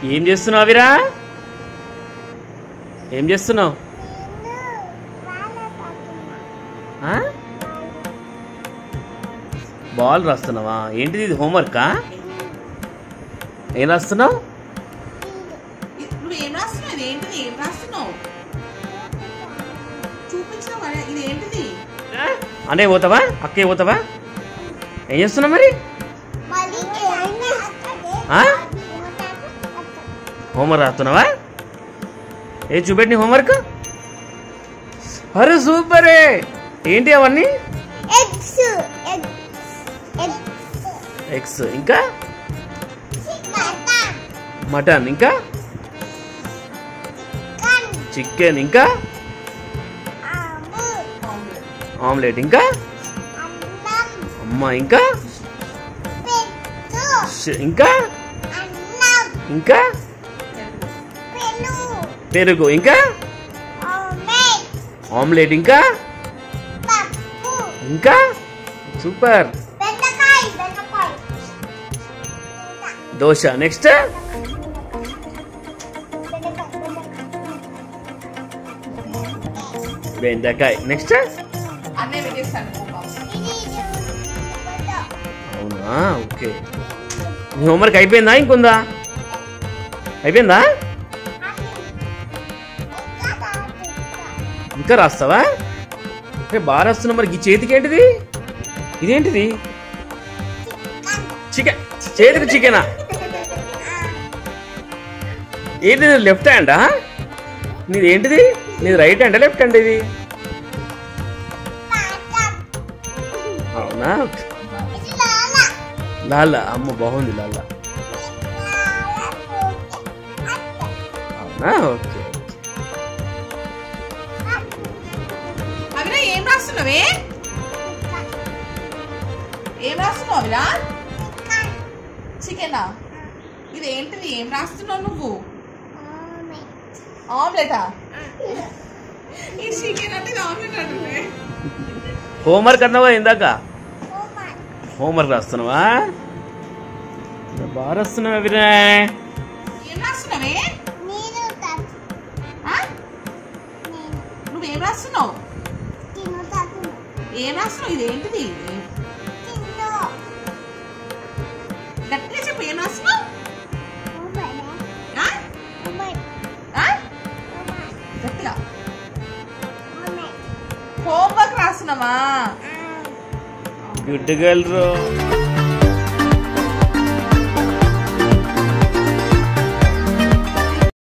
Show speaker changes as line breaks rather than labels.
ఏం చేస్తున్నావు అవిరా ఏం చేస్తున్నావు ఆ? బాల్ రాస్తున్నావా ఏంటిది ఇది హోంవర్కా ఏం రాస్తున్నావు
ఇ- నువ్వు ఏం రాస్తున్నావు ఇది ఏంటిది ఏం రాస్తున్నావు చూపించావు కదా ఇది ఏంటిది
అనే పోతావా అక్కే పోతావా ఏం చేస్తున్నావు మరి ఆ? హోంవర్క్ రాస్తున్నావా ఏ చూపెట్టి నీ హోంవర్క్ అరే సూపరే ఏంటి అవన్నీ ఎగ్స్ ఇంకా మటన్ ఇంకా చికెన్ ఇంకా ఆమ్లెట్ ఇంకా అమ్మ ఇంకా ష్- ఇంకా ఇంకా పెరుగు ఇంకా ఆమ్లెట్ ఇంకా ఇంకా సూపర్ దోశ నెక్స్ట్ బెండకాయ నెక్స్ట్
అన్నీ పెట్టేస్తాను పాపం.
అవునా ఓకే నీ హోంవర్క్ అయిపోయిందా ఇంకుందా అయిపోయిందా ఇంకా రాస్తావా అంటే బాగా రాస్తున్నావు మరి ఈ చేతికి ఏంటిది ఇదేంటిది చికెన్ చేతికి చికెనా ఏంటి లెఫ్ట్ హ్యాండా నీది ఏంటిది నీది రైట్ హ్యాండా లెఫ్ట్ హ్యాండ్ ఇది అవునా లాల అమ్మ బాగుంది లాల అవునా ఓకే
అవిరా ఏం రాస్తున్నావే ఏం రాస్తున్నావు అవిరా చికెనా ఇది ఏంటిది ఏం రాస్తున్నావు నువ్వు ఆమ్లెటా ఈ చికెన్ అంటే ఇది ఆమ్లెట్ అంటున్నాయి
హోంవర్క్ అన్నావా ఇందాక హోంవర్క్ రాస్తున్నావా బాగా రాస్తున్నావా అవిరా
ఏం రాస్తున్నావే ఆ? నువ్వేం రాస్తున్నావు ఏం రాస్తున్నావు ఇది ఏంటిది గట్టిగా చెప్పు ఏం రాస్తున్నావు ఆ? ఆ? గట్టిగా హోంవర్క్ రాస్తున్నావా
గుడ్ గర్ల్ రో